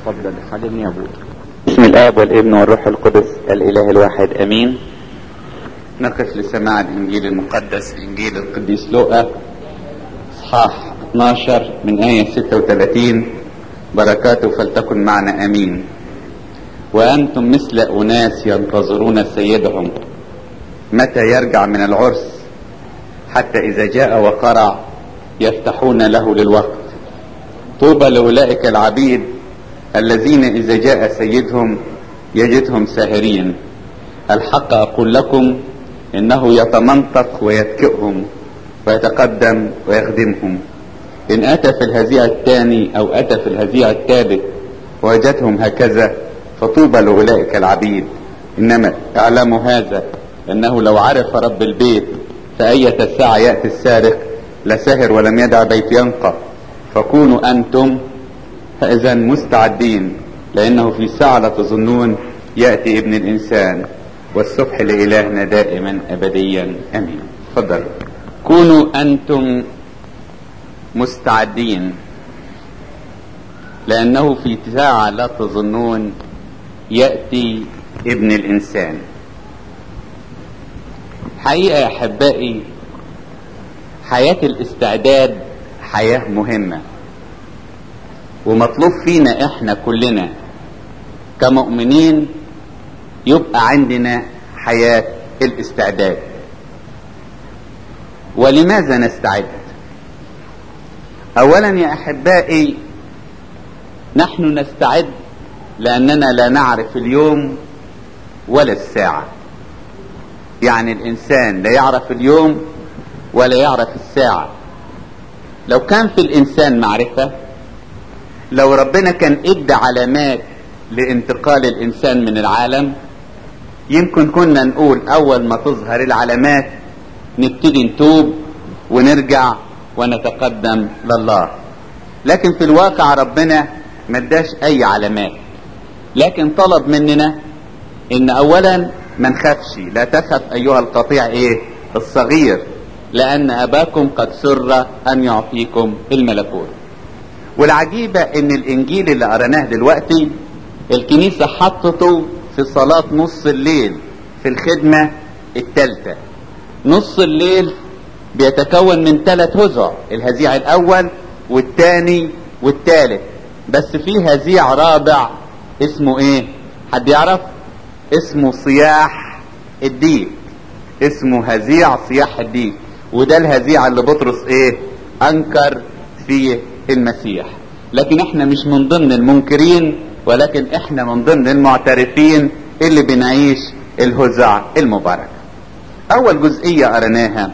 تفضل خليني يا ابوي بسم الاب والابن والروح القدس الاله الواحد امين نقف لسماع الانجيل المقدس انجيل القديس لوقا اصحاح 12 من ايه 36 بركاته فلتكن معنا امين وانتم مثل اناس ينتظرون سيدهم متى يرجع من العرس حتى اذا جاء وقرع يفتحون له للوقت طوبى لاولئك العبيد الذين اذا جاء سيدهم يجدهم ساهرين الحق اقول لكم انه يتمنطق ويتكئهم ويتقدم ويخدمهم ان اتى في الهزيع الثاني او اتى في الهزيع الثالث وجدهم هكذا فطوبى لاولئك العبيد انما اعلموا هذا انه لو عرف رب البيت فأية ساعة يأتي السارق لسهر ولم يدع بيت ينقى فكونوا أنتم فإذا مستعدين لأنه في ساعة لا تظنون يأتي ابن الإنسان والصبح لإلهنا دائما أبديا أمين تفضل كونوا أنتم مستعدين لأنه في ساعة لا تظنون يأتي ابن الإنسان حقيقة يا أحبائي حياة الاستعداد حياة مهمة ومطلوب فينا احنا كلنا كمؤمنين يبقى عندنا حياة الاستعداد ولماذا نستعد اولا يا احبائي نحن نستعد لاننا لا نعرف اليوم ولا الساعه يعني الانسان لا يعرف اليوم ولا يعرف الساعه لو كان في الانسان معرفه لو ربنا كان ادى علامات لانتقال الانسان من العالم يمكن كنا نقول اول ما تظهر العلامات نبتدي نتوب ونرجع ونتقدم لله لكن في الواقع ربنا ما اداش اي علامات لكن طلب مننا ان اولا ما نخافش لا تخف ايها القطيع ايه الصغير لان اباكم قد سر ان يعطيكم الملكوت والعجيبة ان الانجيل اللي قرناه دلوقتي الكنيسة حطته في صلاة نص الليل في الخدمة التالتة نص الليل بيتكون من ثلاث هزع الهزيع الاول والثاني والثالث بس في هزيع رابع اسمه ايه حد يعرف اسمه صياح الديك اسمه هزيع صياح الديك وده الهزيع اللي بطرس ايه انكر فيه المسيح لكن احنا مش من ضمن المنكرين ولكن احنا من ضمن المعترفين اللي بنعيش الهزع المبارك اول جزئية قرناها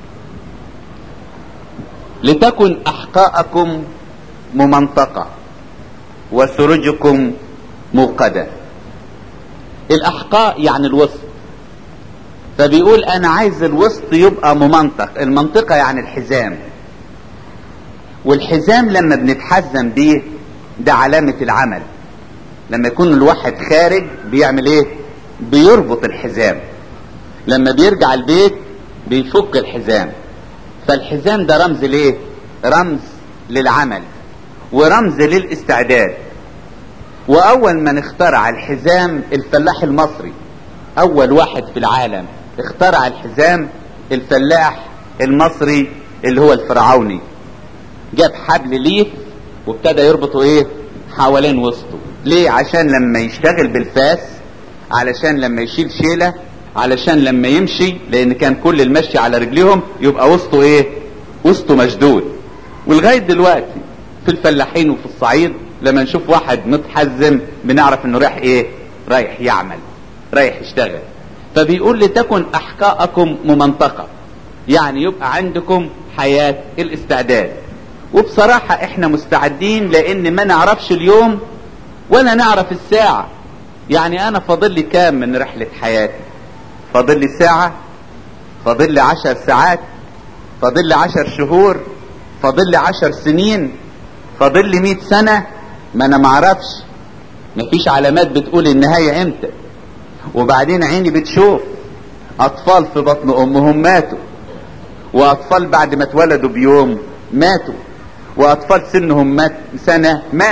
لتكن احقاءكم ممنطقة وسرجكم موقدة الاحقاء يعني الوسط فبيقول انا عايز الوسط يبقى ممنطق المنطقة يعني الحزام والحزام لما بنتحزم بيه ده علامة العمل لما يكون الواحد خارج بيعمل ايه بيربط الحزام لما بيرجع البيت بيفك الحزام فالحزام ده رمز ليه رمز للعمل ورمز للاستعداد واول من اخترع الحزام الفلاح المصري اول واحد في العالم اخترع الحزام الفلاح المصري اللي هو الفرعوني جاب حبل ليف وابتدى يربطه ايه حوالين وسطه ليه عشان لما يشتغل بالفاس علشان لما يشيل شيلة علشان لما يمشي لان كان كل المشي على رجليهم يبقى وسطه ايه وسطه مشدود ولغاية دلوقتي في الفلاحين وفي الصعيد لما نشوف واحد متحزم بنعرف انه رايح ايه رايح يعمل رايح يشتغل فبيقول لتكن احقاءكم ممنطقة يعني يبقى عندكم حياة الاستعداد وبصراحة احنا مستعدين لان ما نعرفش اليوم ولا نعرف الساعة يعني انا فاضل لي كام من رحلة حياتي فاضل لي ساعة فاضل لي عشر ساعات فاضل لي عشر شهور فاضل لي عشر سنين فاضل لي مئة سنة ما انا معرفش مفيش علامات بتقول النهاية امتى وبعدين عيني بتشوف اطفال في بطن امهم ماتوا واطفال بعد ما اتولدوا بيوم ماتوا واطفال سنهم مات سنة ماتوا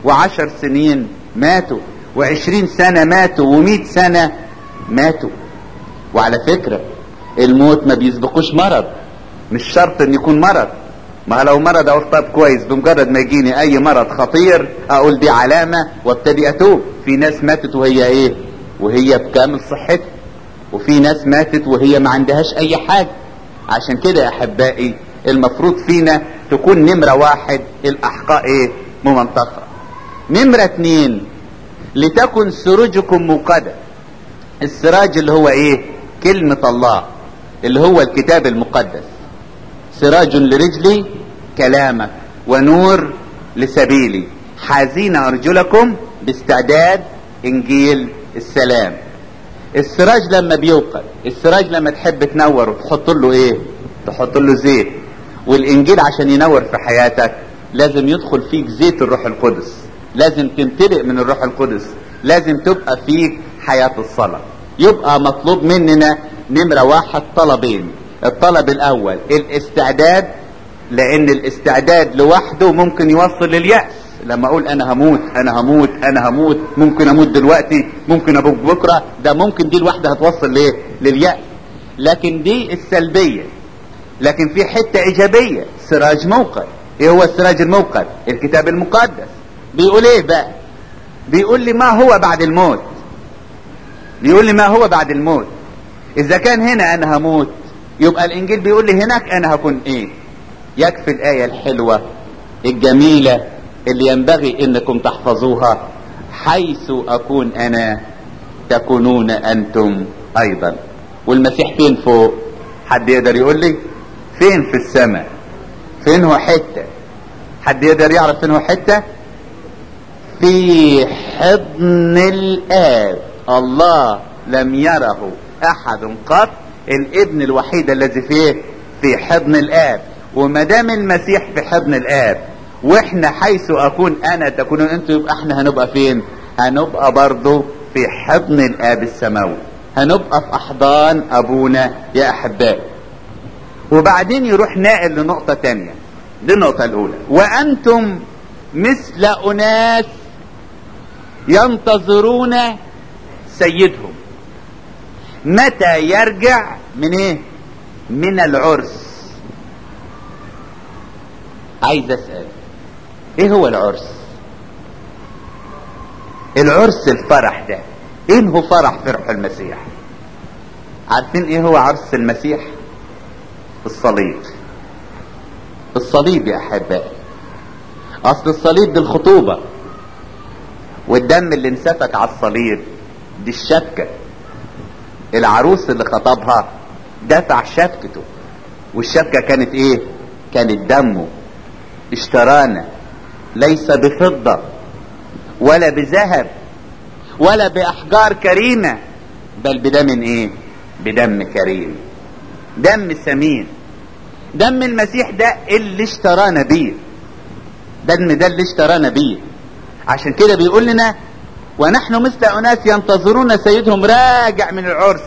وعشر سنين ماتوا وعشرين سنة ماتوا ومئة سنة ماتوا وعلى فكرة الموت ما بيسبقوش مرض مش شرط ان يكون مرض ما لو مرض اقول طب كويس بمجرد ما يجيني اي مرض خطير اقول دي علامة وابتدي اتوب في ناس ماتت وهي ايه وهي بكامل صحتها وفي ناس ماتت وهي ما عندهاش اي حاجة عشان كده يا احبائي المفروض فينا تكون نمرة واحد الاحقاء ايه ممنطقة نمرة اتنين لتكن سروجكم موقدة السراج اللي هو ايه كلمة الله اللي هو الكتاب المقدس سراج لرجلي كلامك ونور لسبيلي حازين ارجلكم باستعداد انجيل السلام السراج لما بيوقد السراج لما تحب تنور تحط له ايه تحط له زيت والانجيل عشان ينور في حياتك لازم يدخل فيك زيت الروح القدس لازم تمتلئ من الروح القدس لازم تبقى فيك حياة الصلاة يبقى مطلوب مننا نمرة واحد طلبين الطلب الاول الاستعداد لان الاستعداد لوحده ممكن يوصل لليأس لما اقول انا هموت انا هموت انا هموت ممكن اموت دلوقتي ممكن اموت بكرة ده ممكن دي لوحدها هتوصل ليه لليأس لكن دي السلبية لكن في حتة ايجابية سراج موقد ايه هو السراج الموقد الكتاب المقدس بيقول ايه بقى بيقول لي ما هو بعد الموت بيقول لي ما هو بعد الموت اذا كان هنا انا هموت يبقى الانجيل بيقول لي هناك انا هكون ايه يكفي الايه الحلوه الجميله اللي ينبغي انكم تحفظوها حيث اكون انا تكونون انتم ايضا والمسيح فين فوق حد يقدر يقول لي فين في السماء فين هو حته حد يقدر يعرف فين هو حته في حضن الاب الله لم يره احد قط الابن الوحيد الذي فيه في حضن الاب وما دام المسيح في حضن الاب واحنا حيث اكون انا تكونون انتم يبقى احنا هنبقى فين هنبقى برضه في حضن الاب السماوي هنبقى في احضان ابونا يا احبائي وبعدين يروح ناقل لنقطة تانية دي النقطة الاولى وانتم مثل اناس ينتظرون سيدهم متى يرجع من ايه من العرس عايز اسال ايه هو العرس العرس الفرح ده ايه هو فرح فرح المسيح عارفين ايه هو عرس المسيح الصليب الصليب يا احبائي اصل الصليب دي الخطوبة والدم اللي انسفك على الصليب دي الشبكة العروس اللي خطبها دفع شبكته والشبكة كانت ايه كانت دمه اشترانا ليس بفضة ولا بذهب ولا بأحجار كريمة بل بدم ايه بدم كريم دم ثمين دم المسيح ده اللي اشترانا بيه دم ده اللي اشترانا بيه عشان كده بيقول لنا ونحن مثل أناس ينتظرون سيدهم راجع من العرس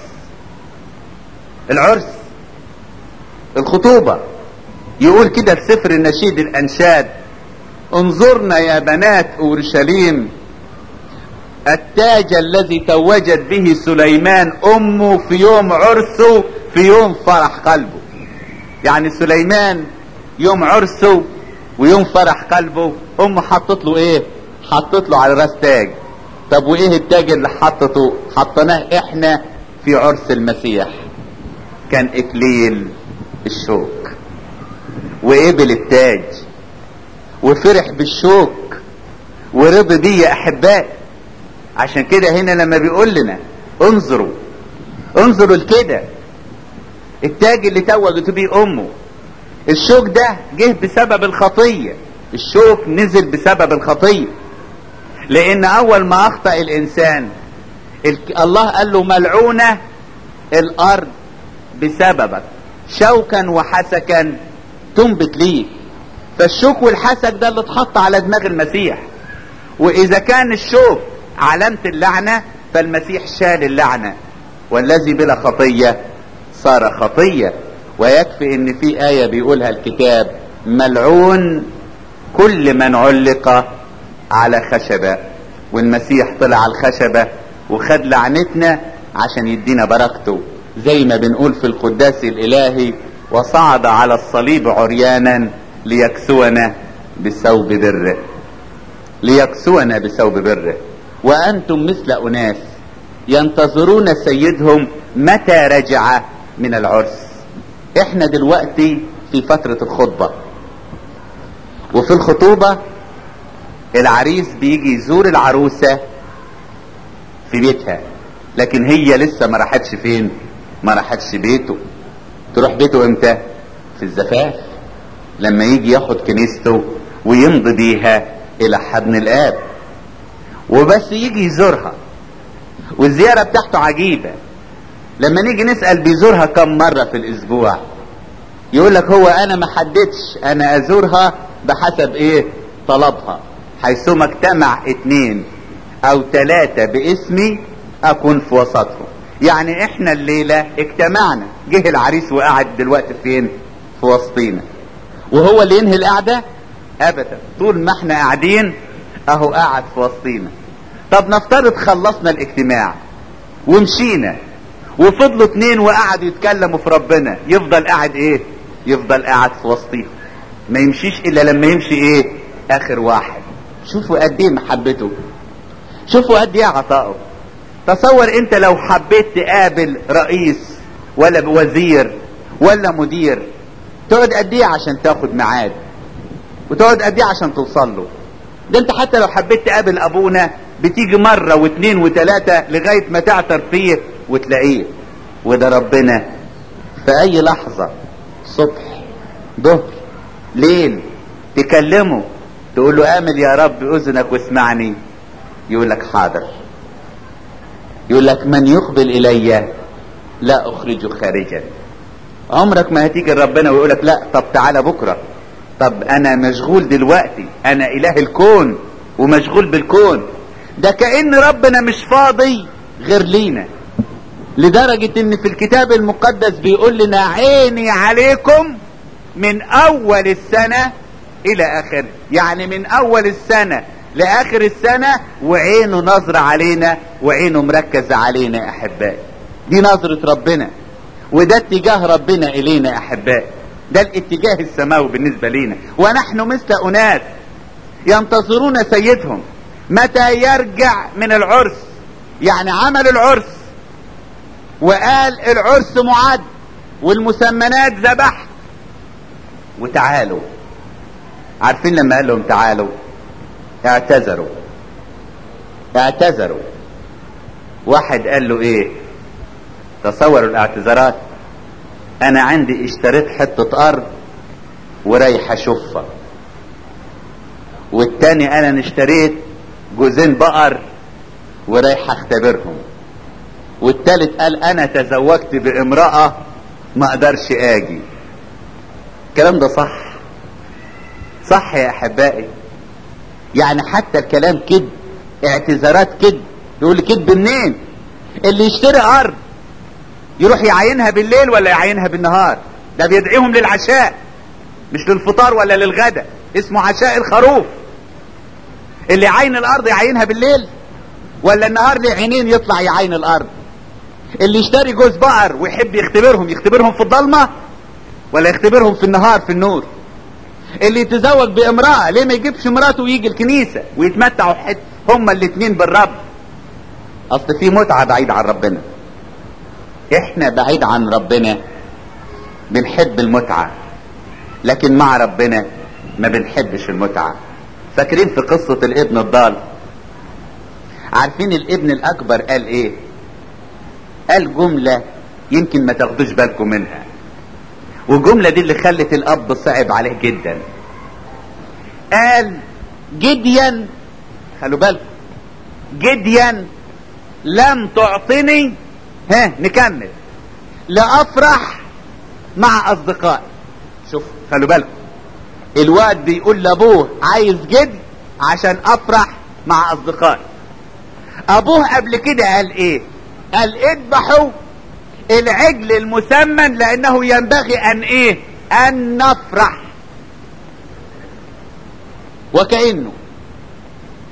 العرس الخطوبة يقول كده في سفر النشيد الأنشاد انظرنا يا بنات أورشليم التاج الذي توجت به سليمان أمه في يوم عرسه في يوم فرح قلبه يعني سليمان يوم عرسه ويوم فرح قلبه أمه حطت له إيه حطت له على راس تاج طب وايه التاج اللي حطته حطيناه احنا في عرس المسيح كان اكليل الشوك وقبل التاج وفرح بالشوك ورضي بيه يا احبائي عشان كده هنا لما بيقول لنا انظروا انظروا لكده التاج اللي توجت بيه امه الشوك ده جه بسبب الخطيه الشوك نزل بسبب الخطيه لان اول ما اخطا الانسان الله قال له ملعونه الارض بسببك شوكا وحسكا تنبت ليه فالشوك والحسك ده اللي اتحط على دماغ المسيح واذا كان الشوك علامة اللعنة فالمسيح شال اللعنة والذي بلا خطية صار خطية ويكفي ان في آية بيقولها الكتاب ملعون كل من علق على خشبة والمسيح طلع على الخشبة وخد لعنتنا عشان يدينا بركته زي ما بنقول في القداس الالهي وصعد على الصليب عريانا ليكسونا بثوب بره ليكسونا بثوب بره وانتم مثل اناس ينتظرون سيدهم متى رجع من العرس احنا دلوقتي في فترة الخطبة وفي الخطوبة العريس بيجي يزور العروسة في بيتها لكن هي لسه ما راحتش فين ما راحتش بيته تروح بيته امتى في الزفاف لما يجي ياخد كنيسته ويمضي بيها الى حضن الاب وبس يجي يزورها والزيارة بتاعته عجيبة لما نيجي نسأل بيزورها كم مرة في الاسبوع يقول لك هو انا ما حددش انا ازورها بحسب ايه طلبها حيثما اجتمع اتنين او تلاتة باسمي اكون في وسطهم يعني احنا الليلة اجتمعنا جه العريس وقعد دلوقتي فين في وسطينا وهو اللي ينهي القعدة ابدا طول ما احنا قاعدين اهو قاعد في وسطينا طب نفترض خلصنا الاجتماع ومشينا وفضلوا اتنين وقعدوا يتكلموا في ربنا يفضل قاعد ايه يفضل قاعد في وسطيهم ما يمشيش الا لما يمشي ايه اخر واحد شوفوا قد ايه محبته شوفوا قد ايه عطائه تصور انت لو حبيت تقابل رئيس ولا وزير ولا مدير تقعد قد ايه عشان تاخد ميعاد وتقعد قد ايه عشان توصل له ده انت حتى لو حبيت تقابل ابونا بتيجي مرة واثنين وثلاثة لغاية ما تعثر فيه وتلاقيه وده ربنا في اي لحظة صبح ظهر ليل تكلمه تقول له امل يا رب اذنك واسمعني يقول لك حاضر يقول لك من يقبل الي لا اخرجه خارجا عمرك ما هتيجي لربنا ويقول لك لا طب تعالى بكره طب انا مشغول دلوقتي انا اله الكون ومشغول بالكون ده كأن ربنا مش فاضي غير لينا لدرجة ان في الكتاب المقدس بيقول لنا عيني عليكم من اول السنة الى اخر يعني من اول السنة لاخر السنة وعينه نظرة علينا وعينه مركزة علينا يا احبائي دي نظرة ربنا وده اتجاه ربنا الينا يا احبائي ده الاتجاه السماوي بالنسبة لينا ونحن مثل اناس ينتظرون سيدهم متى يرجع من العرس يعني عمل العرس وقال العرس معد والمسمنات ذبحت وتعالوا عارفين لما قال لهم تعالوا اعتذروا اعتذروا واحد قال له ايه تصوروا الاعتذارات انا عندي اشتريت حتة ارض ورايح اشوفها والتاني انا اشتريت جوزين بقر ورايح اختبرهم والتالت قال انا تزوجت بامرأة ما اقدرش اجي الكلام ده صح صح يا احبائي يعني حتى الكلام كده اعتذارات كده يقول لي كده منين اللي يشتري ارض يروح يعينها بالليل ولا يعينها بالنهار ده بيدعيهم للعشاء مش للفطار ولا للغداء اسمه عشاء الخروف اللي يعين الارض يعينها بالليل ولا النهار ليه عينين يطلع يعين الارض اللي يشتري جوز بقر ويحب يختبرهم يختبرهم في الضلمه ولا يختبرهم في النهار في النور اللي يتزوج بامرأة ليه ما يجيبش مراته ويجي الكنيسة ويتمتعوا حت هما الاتنين بالرب اصل في متعة بعيد عن ربنا احنا بعيد عن ربنا بنحب المتعة لكن مع ربنا ما بنحبش المتعة فاكرين في قصة الابن الضال عارفين الابن الاكبر قال ايه قال جملة يمكن ما تاخدوش بالكم منها والجملة دي اللي خلت الاب صعب عليه جدا قال جديا خلوا بالكم جديا لم تعطني ها نكمل لافرح مع اصدقائي شوف خلوا بالكم الواد بيقول لابوه عايز جد عشان افرح مع اصدقائي ابوه قبل كده قال ايه قال اذبحوا العجل المسمن لانه ينبغي ان ايه ان نفرح وكأنه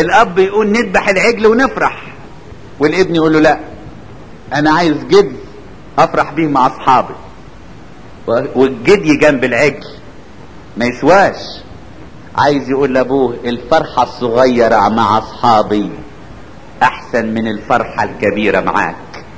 الاب يقول نذبح العجل ونفرح والابن يقول له لا انا عايز جد افرح بيه مع اصحابي والجدي جنب العجل ما يسواش عايز يقول لابوه الفرحة الصغيرة مع اصحابي احسن من الفرحة الكبيرة معاك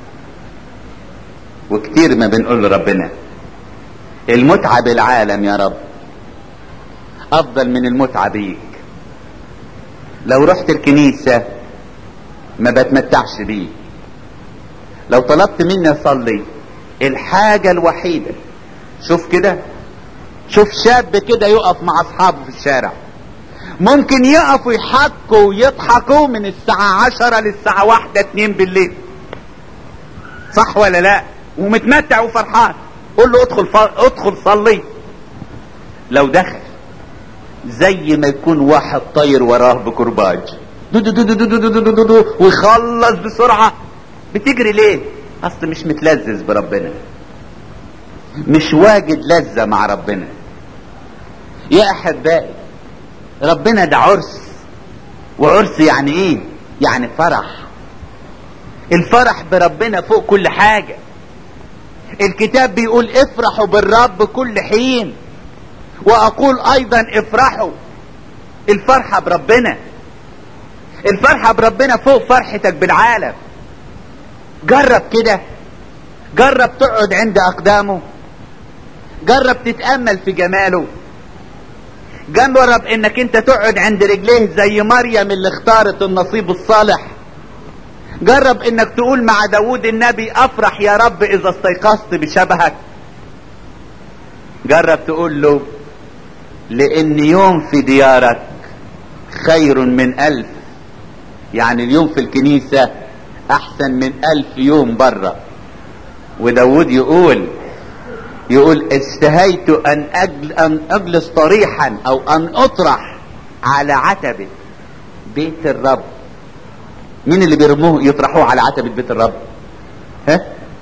وكتير ما بنقول لربنا المتعة بالعالم يا رب افضل من المتعة بيك لو رحت الكنيسة ما بتمتعش بيه لو طلبت مني اصلي الحاجة الوحيدة شوف كده شوف شاب كده يقف مع اصحابه في الشارع ممكن يقفوا يحكوا ويضحكوا من الساعة عشرة للساعة واحدة اتنين بالليل صح ولا لا ومتمتع وفرحان قول له ادخل ف... ادخل صلي لو دخل زي ما يكون واحد طاير وراه بكرباج دو دو دو دو دو دو دو دو دو دو ويخلص بسرعة بتجري ليه اصل مش متلذذ بربنا مش واجد لذة مع ربنا يا احبائي ربنا ده عرس وعرس يعني ايه يعني فرح الفرح بربنا فوق كل حاجة الكتاب بيقول افرحوا بالرب كل حين واقول ايضا افرحوا الفرحة بربنا الفرحة بربنا فوق فرحتك بالعالم جرب كده جرب تقعد عند اقدامه جرب تتأمل في جماله جرب انك انت تقعد عند رجليه زي مريم اللي اختارت النصيب الصالح جرب انك تقول مع داود النبي افرح يا رب اذا استيقظت بشبهك جرب تقول له لان يوم في ديارك خير من الف يعني اليوم في الكنيسة احسن من الف يوم بره وداود يقول يقول اشتهيت ان أجل ان اجلس طريحا او ان اطرح على عتبة بيت الرب مين اللي بيرموه يطرحوه على عتبة بيت الرب ها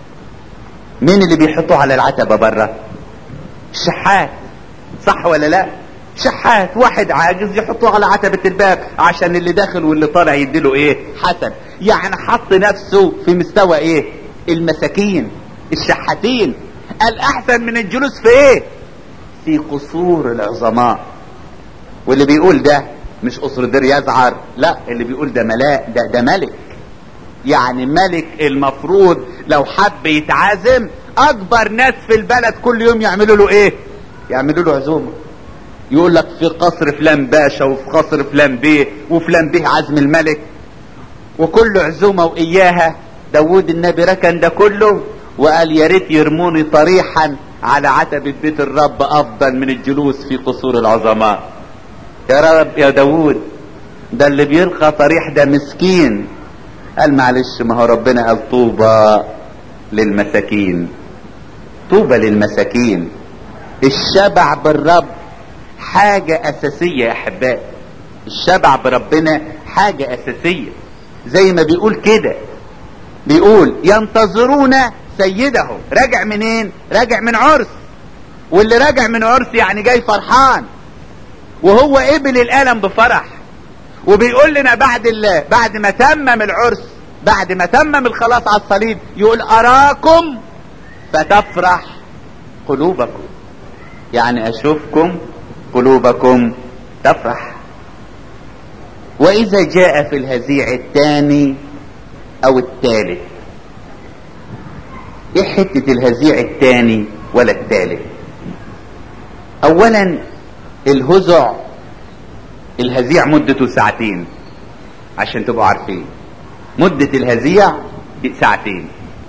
مين اللي بيحطوه على العتبة بره الشحات صح ولا لا شحات واحد عاجز يحطوه على عتبة الباب عشان اللي داخل واللي طالع يديله ايه حسن يعني حط نفسه في مستوى ايه المساكين الشحاتين الاحسن من الجلوس في ايه في قصور العظماء واللي بيقول ده مش قصر دير يزعر لا اللي بيقول ده ملاء ده ده ملك يعني ملك المفروض لو حب يتعازم اكبر ناس في البلد كل يوم يعملوا له ايه يعملوا له عزومه يقول لك في قصر فلان باشا وفي قصر فلان بيه وفلان بيه عزم الملك وكل عزومه واياها داود النبي ركن ده كله وقال يا ريت يرموني طريحا على عتبة بيت الرب افضل من الجلوس في قصور العظماء يا رب يا داود ده اللي بيلقى طريح ده مسكين قال معلش ما هو ربنا قال طوبى للمساكين طوبى للمساكين الشبع بالرب حاجة اساسية يا احبائي الشبع بربنا حاجة اساسية زي ما بيقول كده بيقول ينتظرون سيدهم راجع منين راجع من عرس واللي راجع من عرس يعني جاي فرحان وهو قبل الالم بفرح وبيقول لنا بعد الله بعد ما تمم العرس بعد ما تمم الخلاص على الصليب يقول اراكم فتفرح قلوبكم يعني اشوفكم قلوبكم تفرح واذا جاء في الهزيع الثاني او الثالث ايه حتة الهزيع الثاني ولا الثالث اولا الهزع الهزيع مدته ساعتين عشان تبقوا عارفين مدة الهزيع ساعتين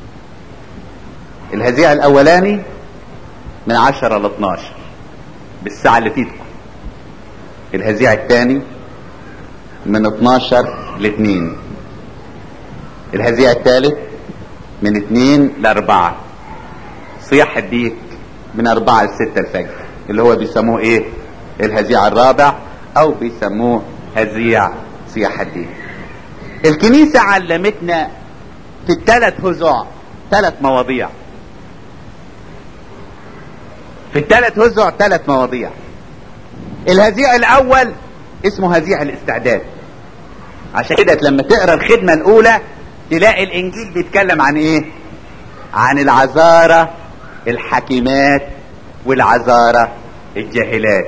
الهزيع الاولاني من عشرة ل 12 بالساعة اللي تيتكم الهزيع الثاني من 12 ل 2 الهزيع الثالث من 2 ل 4 صياح الديك من 4 ل 6 الفجر اللي هو بيسموه ايه الهزيع الرابع او بيسموه هزيع صياح الديك الكنيسة علمتنا في الثلاث هزع ثلاث مواضيع في الثلاث هزع ثلاث مواضيع الهزيع الاول اسمه هزيع الاستعداد عشان كده لما تقرا الخدمة الأولى تلاقي الإنجيل بيتكلم عن إيه؟ عن العذارة الحكيمات والعذارة الجاهلات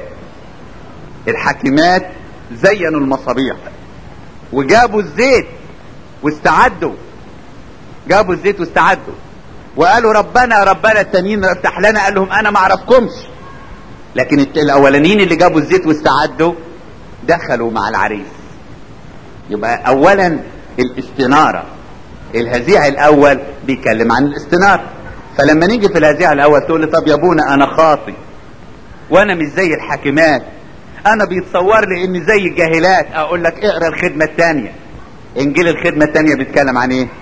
الحكيمات زينوا المصابيح وجابوا الزيت واستعدوا جابوا الزيت واستعدوا وقالوا ربنا ربنا التانيين افتح لنا قال لهم انا ما اعرفكمش لكن الاولانيين اللي جابوا الزيت واستعدوا دخلوا مع العريس يبقى اولا الاستنارة الهزيع الاول بيتكلم عن الاستنارة فلما نيجي في الهزيع الاول تقول لي طب يا ابونا انا خاطي وانا مش زي الحاكمات انا بيتصور لي اني زي الجاهلات اقول لك اقرا الخدمة الثانية انجيل الخدمة الثانية بيتكلم عن ايه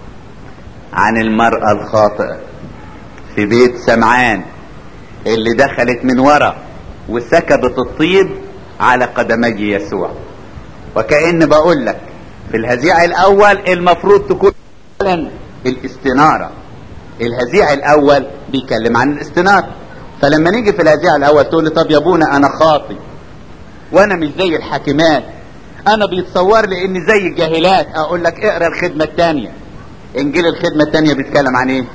عن المرأة الخاطئة في بيت سمعان اللي دخلت من ورا وسكبت الطيب على قدمي يسوع وكأن بقول لك في الهزيع الاول المفروض تكون الاستنارة الهزيع الاول بيتكلم عن الاستنارة فلما نيجي في الهزيع الاول تقول لي طب يا ابونا انا خاطي وانا مش زي الحاكمات انا بيتصور لي اني زي الجاهلات اقول لك اقرا الخدمة الثانية انجيل الخدمة الثانية بيتكلم عن ايه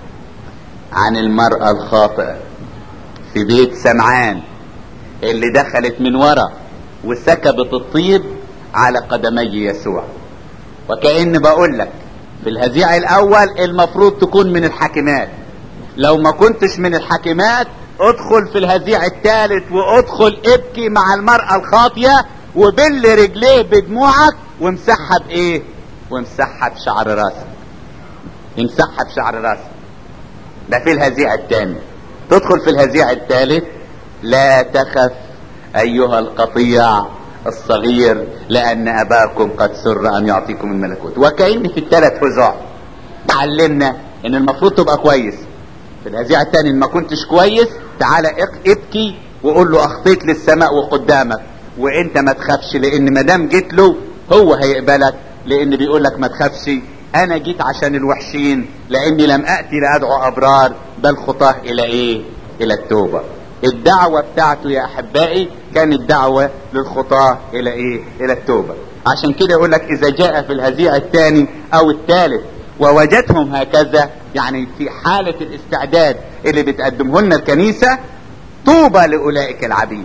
عن المرأة الخاطئة في بيت سمعان اللي دخلت من ورا وسكبت الطيب على قدمي يسوع وكأن بقول لك في الهزيع الاول المفروض تكون من الحاكمات لو ما كنتش من الحاكمات ادخل في الهزيع الثالث وادخل ابكي مع المرأة الخاطية وبل رجليه بدموعك وامسحها بايه وامسحها بشعر راسك امسحها بشعر راسك ده في الهزيع الثاني تدخل في الهزيع الثالث لا تخف ايها القطيع الصغير لان اباكم قد سر ان يعطيكم الملكوت وكأن في الثلاث هزوع تعلمنا ان المفروض تبقى كويس في الهزيع الثاني ان ما كنتش كويس تعالى ابكي وقول له اخطيت للسماء وقدامك وانت ما تخافش لان ما دام جيت له هو هيقبلك لان بيقول لك ما تخافش انا جيت عشان الوحشين لاني لم اتي لادعو ابرار بل خطاه الى ايه الى التوبة الدعوة بتاعته يا احبائي كانت دعوة للخطاة الى ايه الى التوبة عشان كده يقول لك اذا جاء في الهزيع الثاني او الثالث ووجدهم هكذا يعني في حالة الاستعداد اللي بتقدمه لنا الكنيسة طوبى لاولئك العبيد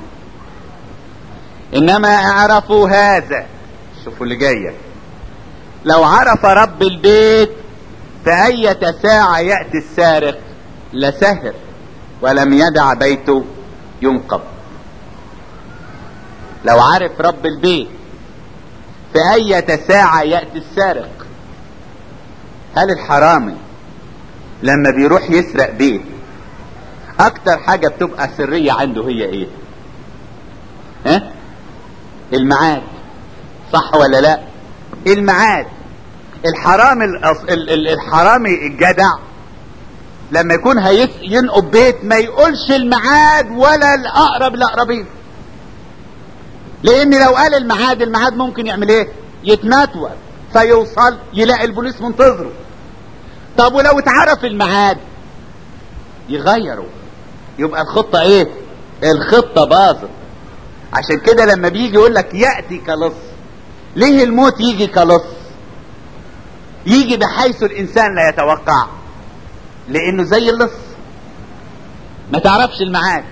انما اعرفوا هذا شوفوا اللي جايه لو عرف رب البيت فأية ساعة يأتي السارق لسهر ولم يدع بيته ينقب لو عرف رب البيت فأية ساعة يأتي السارق هل الحرامي لما بيروح يسرق بيت اكتر حاجة بتبقى سرية عنده هي ايه ها الميعاد صح ولا لا الميعاد الحرامي الأص... ال... ال... الحرامي الجدع لما يكون هيس ينقب بيت ما يقولش الميعاد ولا الاقرب الاقربين لان لو قال الميعاد الميعاد ممكن يعمل ايه يتنطور فيوصل يلاقي البوليس منتظره طب ولو اتعرف الميعاد يغيروا يبقى الخطة ايه الخطة باظت عشان كده لما بيجي يقول لك يأتي كلص ليه الموت يجي كلص يجي بحيث الانسان لا يتوقع لانه زي اللص ما تعرفش الميعاد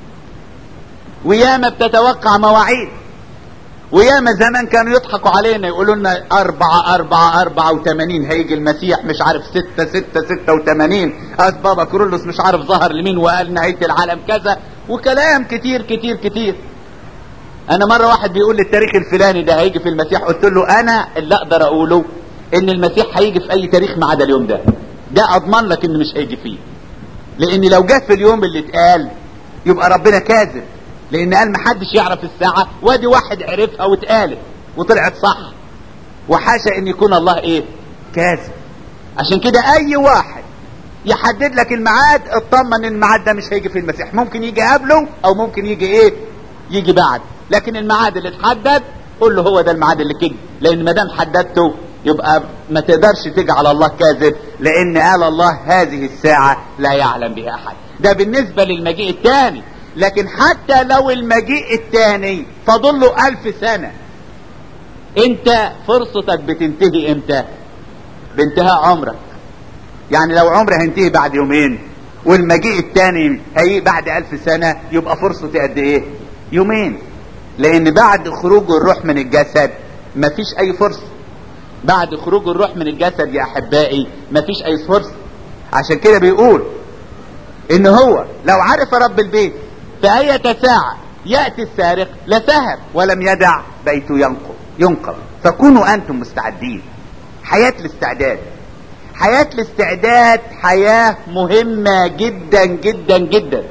وياما بتتوقع مواعيد وياما زمان كانوا يضحكوا علينا يقولوا لنا أربعة أربعة أربعة وثمانين هيجي المسيح مش عارف ستة ستة ستة وثمانين أسبابا كرولوس مش عارف ظهر لمين وقال نهاية العالم كذا وكلام كتير كتير كتير أنا مرة واحد بيقول لي التاريخ الفلاني ده هيجي في المسيح قلت له أنا اللي أقدر أقوله إن المسيح هيجي في أي تاريخ ما عدا اليوم ده ده أضمن لك إنه مش هيجي فيه لأن لو جه في اليوم اللي اتقال يبقى ربنا كاذب لان قال محدش يعرف الساعة وادي واحد عرفها واتقالت وطلعت صح وحاشا ان يكون الله ايه كاذب عشان كده اي واحد يحدد لك الميعاد اطمن ان الميعاد ده مش هيجي في المسيح ممكن يجي قبله او ممكن يجي ايه يجي بعد لكن الميعاد اللي اتحدد قول له هو ده الميعاد اللي كده لان ما دام حددته يبقى ما تقدرش تجعل الله كاذب لان قال الله هذه الساعة لا يعلم بها احد ده بالنسبة للمجيء الثاني لكن حتى لو المجيء الثاني فاضل له ألف سنة انت فرصتك بتنتهي امتى بانتهاء عمرك يعني لو عمري هينتهي بعد يومين والمجيء التاني هي بعد الف سنة يبقى فرصتي قد ايه يومين لان بعد خروج الروح من الجسد مفيش اي فرصة بعد خروج الروح من الجسد يا احبائي مفيش اي فرصة عشان كده بيقول ان هو لو عرف رب البيت في اية ساعة يأتي السارق لسهب ولم يدع بيته ينقض ينقض فكونوا انتم مستعدين حياة الاستعداد حياة الاستعداد حياة مهمة جدا جدا جدا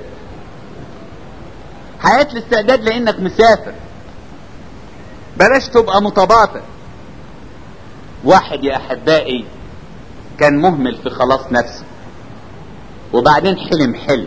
حياة الاستعداد لانك مسافر بلاش تبقى متباطئ واحد يا احبائي كان مهمل في خلاص نفسه وبعدين حلم حلم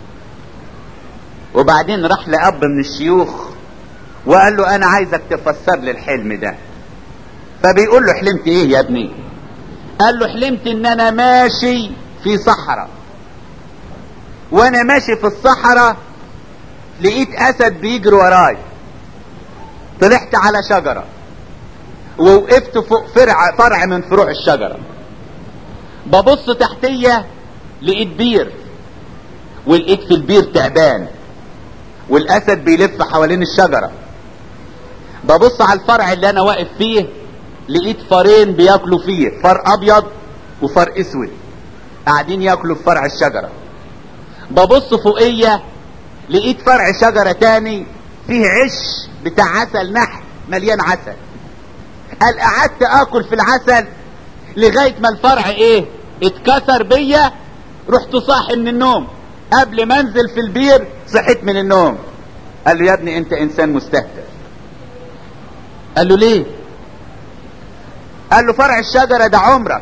وبعدين راح لأب من الشيوخ وقال له انا عايزك تفسر لي الحلم ده فبيقول له حلمت ايه يا ابني قال له حلمت ان انا ماشي في صحراء وانا ماشي في الصحراء لقيت اسد بيجري وراي طلعت على شجرة ووقفت فوق فرع فرع من فروع الشجرة ببص تحتية لقيت بير ولقيت في البير تعبان والاسد بيلف حوالين الشجرة ببص على الفرع اللي انا واقف فيه لقيت فارين بياكلوا فيه فار ابيض وفار اسود قاعدين ياكلوا في فرع الشجرة ببص فوقية لقيت فرع شجرة تاني فيه عش بتاع عسل نحل مليان عسل قال قعدت اكل في العسل لغاية ما الفرع ايه اتكسر بيا رحت صاحي من النوم قبل ما انزل في البير صحيت من النوم قال له يا ابني انت انسان مستهتر قال له ليه قال له فرع الشجرة ده عمرك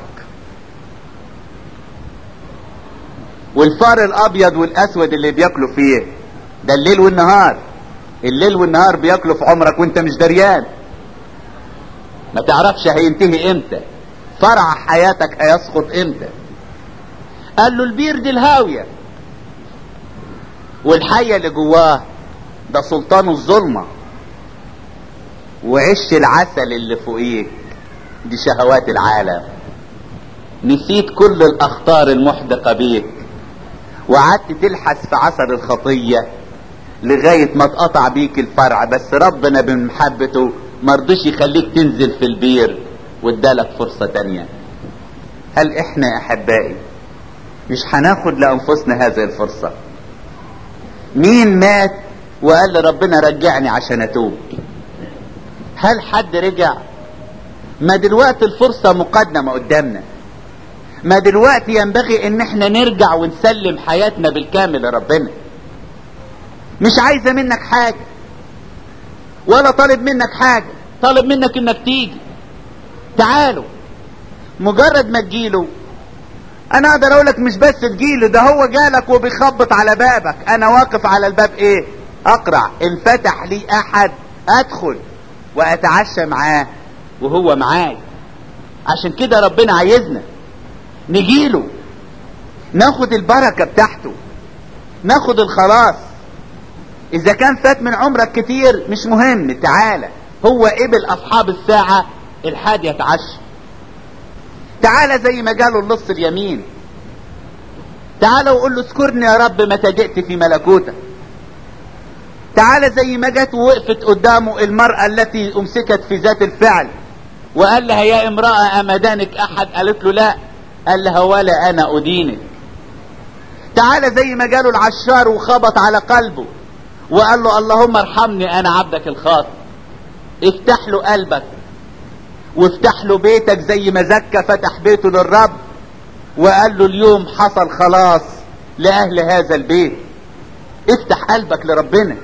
والفار الابيض والاسود اللي بياكلوا فيه ده الليل والنهار الليل والنهار بياكلوا في عمرك وانت مش دريان ما تعرفش هينتهي امتى فرع حياتك هيسقط امتى قال له البير دي الهاوية والحية اللي جواه ده سلطان الظلمة وعش العسل اللي فوقيك دي شهوات العالم نسيت كل الاخطار المحدقة بيك وقعدت تلحس في عسل الخطية لغاية ما اتقطع بيك الفرع بس ربنا بمحبته مرضيش يخليك تنزل في البير وادالك فرصة تانية هل احنا يا احبائي مش هناخد لانفسنا هذه الفرصة مين مات وقال لربنا رجعني عشان اتوب هل حد رجع ما دلوقتي الفرصة مقدمة قدامنا ما دلوقتي ينبغي ان احنا نرجع ونسلم حياتنا بالكامل لربنا مش عايزة منك حاجة ولا طالب منك حاجة طالب منك انك تيجي تعالوا مجرد ما تجيله انا اقدر اقولك مش بس تجيله ده هو جالك وبيخبط على بابك انا واقف على الباب ايه اقرع ان فتح لي احد ادخل واتعشى معاه وهو معاي عشان كده ربنا عايزنا نجيله ناخد البركة بتاعته ناخد الخلاص اذا كان فات من عمرك كتير مش مهم تعالى هو قبل اصحاب الساعة الحادية عشر تعالى زي ما قالوا اللص اليمين تعالى وقول له اذكرني يا رب متى جئت في ملكوتك تعالى زي ما جت ووقفت قدامه المرأة التي امسكت في ذات الفعل وقال لها يا امرأة امدانك احد قالت له لا قال لها ولا انا ادينك تعالى زي ما قالوا العشار وخبط على قلبه وقال له اللهم ارحمني انا عبدك الخاطئ افتح له قلبك وافتح له بيتك زي ما زكى فتح بيته للرب وقال له اليوم حصل خلاص لأهل هذا البيت افتح قلبك لربنا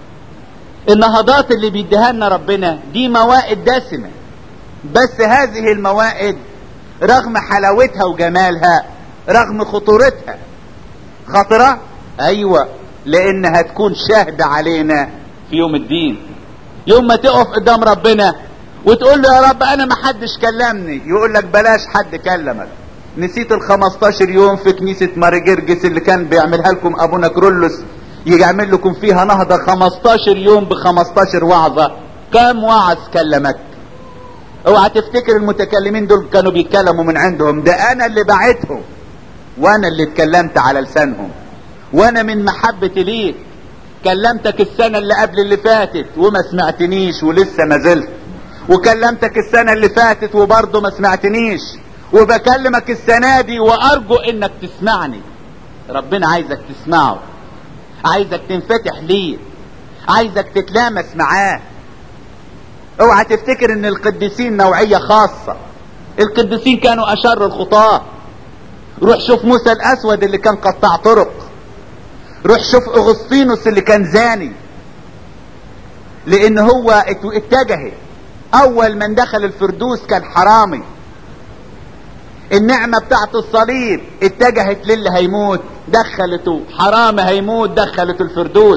النهضات اللي بيديها لنا ربنا دي موائد دسمة بس هذه الموائد رغم حلاوتها وجمالها رغم خطورتها خطرة ايوه لانها تكون شاهدة علينا في يوم الدين يوم ما تقف قدام ربنا وتقول له يا رب انا ما حدش كلمني يقول لك بلاش حد كلمك نسيت ال 15 يوم في كنيسة ماري جرجس اللي كان بيعملها لكم ابونا كرولوس يعمل لكم فيها نهضة 15 يوم ب 15 وعظة كم وعظ كلمك اوعى تفتكر المتكلمين دول كانوا بيتكلموا من عندهم ده انا اللي بعتهم وانا اللي اتكلمت على لسانهم وانا من محبتي ليك كلمتك السنة اللي قبل اللي فاتت وما سمعتنيش ولسه ما زلت وكلمتك السنة اللي فاتت وبرضه ما سمعتنيش وبكلمك السنة دي وارجو انك تسمعني ربنا عايزك تسمعه عايزك تنفتح ليه عايزك تتلامس معاه اوعى تفتكر ان القديسين نوعية خاصة القديسين كانوا اشر الخطاة روح شوف موسى الاسود اللي كان قطاع طرق روح شوف اغسطينوس اللي كان زاني لان هو اتجه اول من دخل الفردوس كان حرامي النعمة بتاعت الصليب اتجهت للي هيموت دخلته حرامي هيموت دخلته الفردوس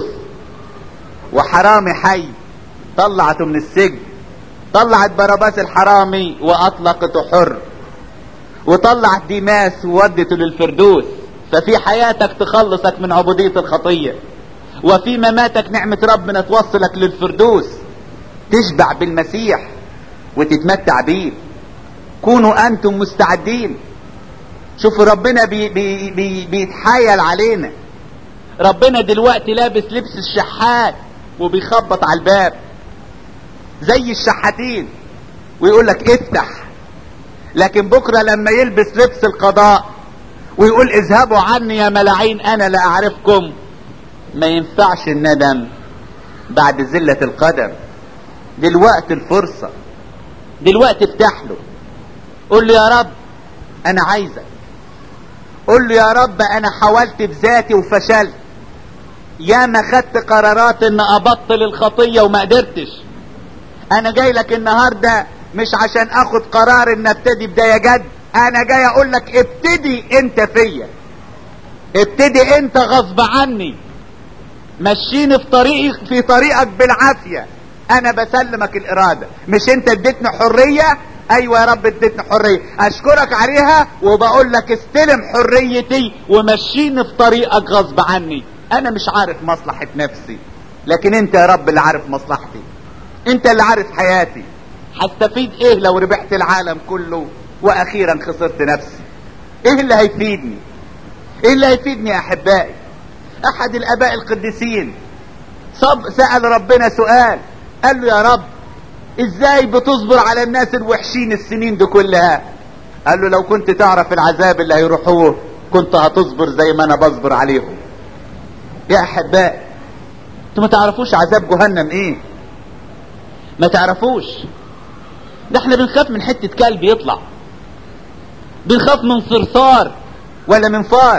وحرامي حي طلعته من السجن طلعت باراباس الحرامي واطلقته حر وطلعت ديماس وودته للفردوس ففي حياتك تخلصك من عبودية الخطية وفي مماتك نعمة ربنا توصلك للفردوس تشبع بالمسيح وتتمتع بيه كونوا انتم مستعدين شوفوا ربنا بي بي بي بيتحايل علينا ربنا دلوقتي لابس لبس الشحات وبيخبط على الباب زي الشحاتين ويقول لك افتح لكن بكرة لما يلبس لبس القضاء ويقول اذهبوا عني يا ملاعين انا لا اعرفكم ما ينفعش الندم بعد زلة القدم دلوقتي الفرصة دلوقتي افتح له قول له يا رب انا عايزك قول له يا رب انا حاولت بذاتي وفشلت يا ما خدت قرارات ان ابطل الخطية وما قدرتش انا جاي لك النهاردة مش عشان اخد قرار ان ابتدي بداية جد انا جاي اقول لك ابتدي انت فيا ابتدي انت غصب عني مشيني في طريقك في طريقك بالعافية انا بسلمك الارادة مش انت اديتني حرية ايوه يا رب اديتني حرية اشكرك عليها وبقول لك استلم حريتي ومشيني في طريقك غصب عني انا مش عارف مصلحة نفسي لكن انت يا رب اللي عارف مصلحتي انت اللي عارف حياتي هستفيد ايه لو ربحت العالم كله واخيرا خسرت نفسي ايه اللي هيفيدني ايه اللي هيفيدني يا احبائي احد الاباء القديسين صب سأل ربنا سؤال قال له يا رب ازاي بتصبر على الناس الوحشين السنين دي كلها قال له لو كنت تعرف العذاب اللي هيروحوه كنت هتصبر زي ما انا بصبر عليهم يا احبائي انتوا ما تعرفوش عذاب جهنم ايه ما تعرفوش ده احنا بنخاف من حتة كلب يطلع بنخاف من صرصار ولا من فار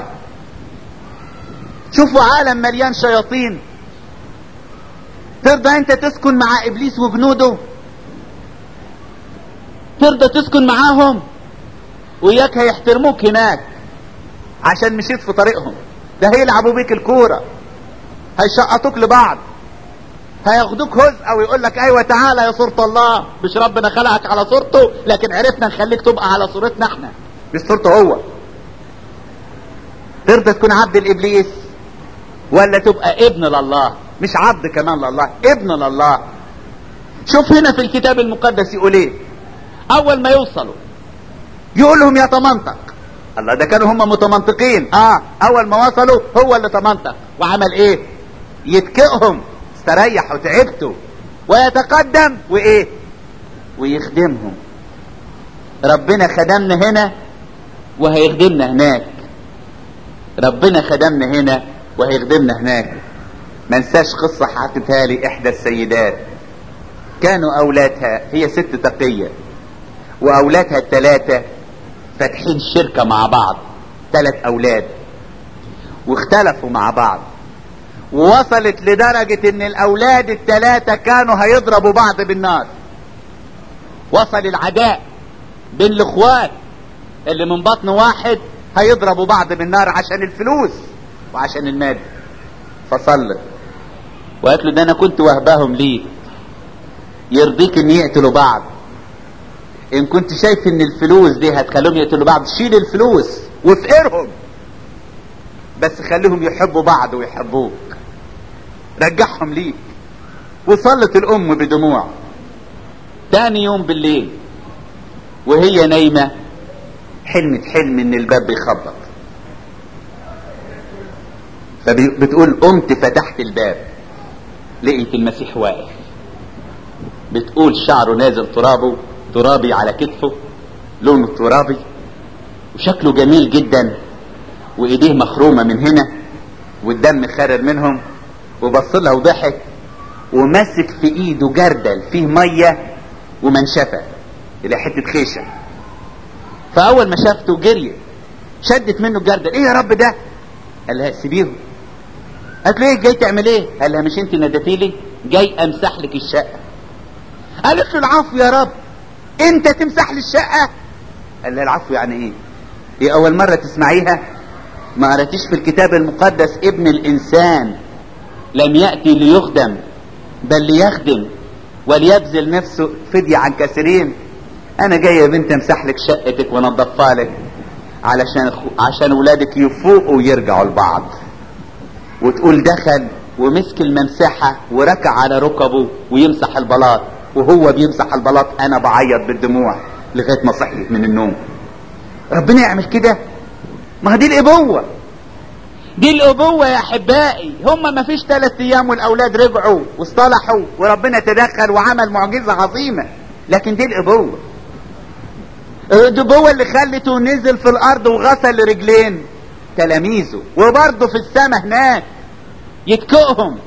شوفوا عالم مليان شياطين ترضى انت تسكن مع ابليس وجنوده ترضى تسكن معاهم وياك هيحترموك هناك عشان مشيت في طريقهم ده هيلعبوا بيك الكورة هيشقطوك لبعض هياخدوك هزء او يقول لك ايوه تعالى يا صورة الله مش ربنا خلقك على صورته لكن عرفنا نخليك تبقى على صورتنا احنا مش صورته هو ترضى تكون عبد الابليس ولا تبقى ابن لله مش عبد كمان لله ابن لله شوف هنا في الكتاب المقدس يقول ايه اول ما يوصلوا يقول لهم يا تمنطق الله ده كانوا هم متمنطقين اه اول ما وصلوا هو اللي تمنطق وعمل ايه يتكئهم استريح وتعبتوا ويتقدم وايه ويخدمهم ربنا خدمنا هنا وهيخدمنا هناك ربنا خدمنا هنا وهيخدمنا هناك ما انساش قصة حكتها لي احدى السيدات كانوا اولادها هي ست تقية واولادها الثلاثة فاتحين شركة مع بعض ثلاث اولاد واختلفوا مع بعض ووصلت لدرجة ان الاولاد الثلاثة كانوا هيضربوا بعض بالنار وصل العداء بين الاخوات اللي من بطن واحد هيضربوا بعض بالنار عشان الفلوس وعشان المال فصلت وقالت له ده انا كنت وهباهم ليه يرضيك ان يقتلوا بعض ان كنت شايف ان الفلوس دي هتخليهم يقتلوا بعض شيل الفلوس وافقرهم بس خليهم يحبوا بعض ويحبوك رجعهم ليك وصلت الام بدموع تاني يوم بالليل وهي نايمة حلمت حلم ان الباب بيخبط فبتقول قمت فتحت الباب لقيت المسيح واقف بتقول شعره نازل ترابه ترابي على كتفه لونه ترابي وشكله جميل جدا وايديه مخرومه من هنا والدم خارج منهم وبص لها وضحك وماسك في ايده جردل فيه ميه ومنشفه الى حته خيشه فاول ما شافته جريت شدت منه الجردل ايه يا رب ده قال لها سيبيهم قالت له ايه جاي تعمل ايه قال لها مش انت ناديتي لي جاي امسح لك الشقه قالت له العفو يا رب انت تمسح لي الشقه قال لها العفو يعني ايه دي اول مره تسمعيها ما قراتيش في الكتاب المقدس ابن الانسان لم ياتي ليخدم بل ليخدم وليبذل نفسه فدية عن كثيرين انا جاي يا بنت امسح لك شقتك وانضفها لك علشان عشان ولادك يفوقوا ويرجعوا لبعض وتقول دخل ومسك الممسحة وركع على ركبه ويمسح البلاط وهو بيمسح البلاط انا بعيط بالدموع لغاية ما صحيت من النوم ربنا يعمل كده ما دي الابوة دي الابوة يا احبائي هم ما فيش ثلاث ايام والاولاد رجعوا واصطلحوا وربنا تدخل وعمل معجزة عظيمة لكن دي الابوة الابوة اللي خلته نزل في الارض وغسل رجلين تلاميذه وبرضه في السماء هناك يتكئهم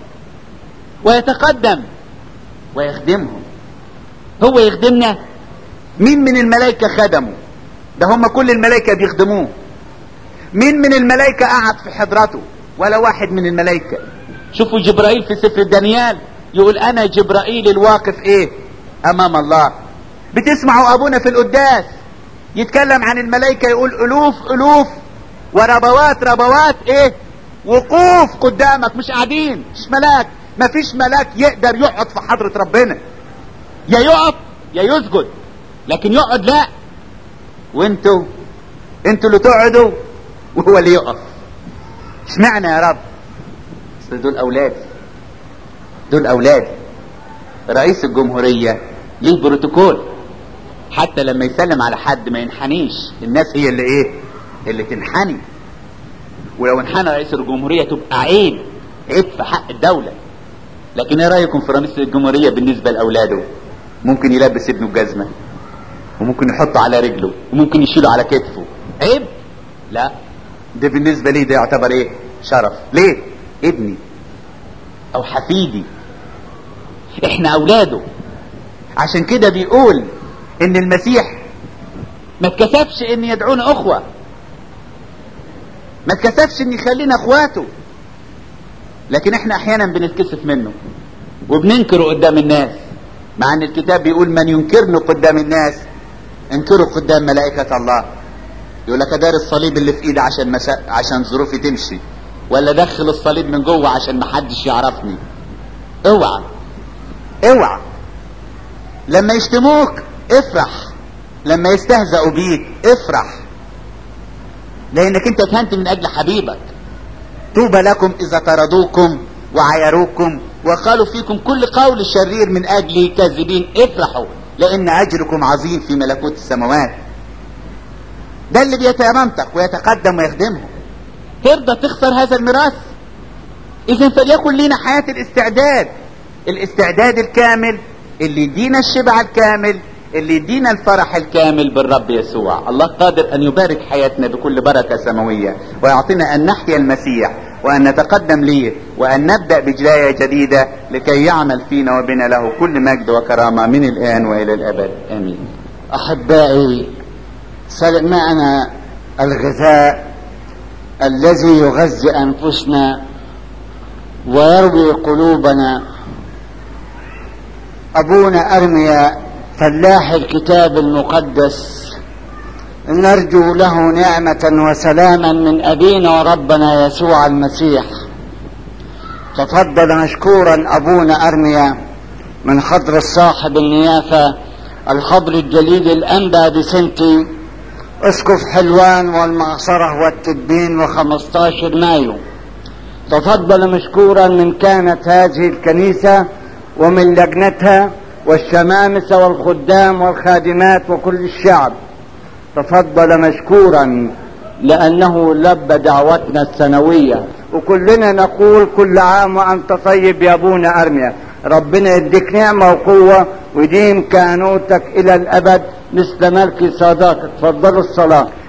ويتقدم ويخدمهم هو يخدمنا مين من الملائكة خدمه ده هم كل الملائكة بيخدموه مين من الملائكة قعد في حضرته ولا واحد من الملائكة شوفوا جبرائيل في سفر دانيال يقول انا جبرائيل الواقف ايه امام الله بتسمعوا ابونا في القداس يتكلم عن الملائكة يقول الوف الوف وربوات ربوات ايه وقوف قدامك مش قاعدين مش ملاك مفيش ملاك يقدر يقعد في حضرة ربنا يا يقف يا يسجد لكن يقعد لا وانتوا انتوا اللي تقعدوا وهو اللي يقف اشمعنى يا رب اصل دول اولادي دول اولادي رئيس الجمهورية ليه بروتوكول حتى لما يسلم على حد ما ينحنيش الناس هي اللي ايه اللي تنحني ولو انحنى رئيس الجمهورية تبقى عيب عيب في حق الدولة لكن ايه رأيكم في رئيس الجمهورية بالنسبة لأولاده ممكن يلبس ابنه الجزمة وممكن يحطه على رجله وممكن يشيله على كتفه عيب لا ده بالنسبة لي ده يعتبر ايه شرف ليه ابني او حفيدي احنا اولاده عشان كده بيقول ان المسيح ما اتكسفش ان يدعونا اخوة ما اتكسفش ان يخلينا اخواته لكن احنا احيانا بنتكسف منه وبننكره قدام الناس مع ان الكتاب بيقول من ينكرني قدام الناس انكره قدام ملائكة الله يقول لك دار الصليب اللي في ايدي عشان مسا... عشان ظروفي تمشي ولا دخل الصليب من جوه عشان محدش يعرفني اوعى اوعى لما يشتموك افرح لما يستهزئوا بيك افرح لانك انت اتهنت من اجل حبيبك طوبى لكم اذا طردوكم وعايروكم وقالوا فيكم كل قول شرير من اجلي كاذبين افرحوا لان اجركم عظيم في ملكوت السماوات ده اللي بيتمنطق ويتقدم ويخدمهم ترضى تخسر هذا الميراث اذا فليكن لنا حياة الاستعداد الاستعداد الكامل اللي يدينا الشبع الكامل اللي يدينا الفرح الكامل بالرب يسوع الله قادر ان يبارك حياتنا بكل بركة سماوية ويعطينا ان نحيا المسيح وان نتقدم ليه وان نبدأ بجلاية جديدة لكي يعمل فينا وبنا له كل مجد وكرامة من الان والى الابد امين احبائي سمعنا الغذاء الذي يغذي انفسنا ويروي قلوبنا ابونا ارميا فلاح الكتاب المقدس نرجو له نعمة وسلاما من أبينا وربنا يسوع المسيح تفضل مشكورا أبونا أرميا من حضر الصاحب النيافة الحضر الجليل الأنبا بسنتي اسقف حلوان والمعصرة والتبين وخمستاشر مايو تفضل مشكورا من كانت هذه الكنيسة ومن لجنتها والشمامسة والخدام والخادمات وكل الشعب تفضل مشكورا لأنه لبى دعوتنا السنوية وكلنا نقول كل عام وأنت طيب يا أبونا أرميا ربنا يديك نعمة وقوة ويديم كهنوتك إلى الأبد مثل ملك صادق تفضلوا الصلاة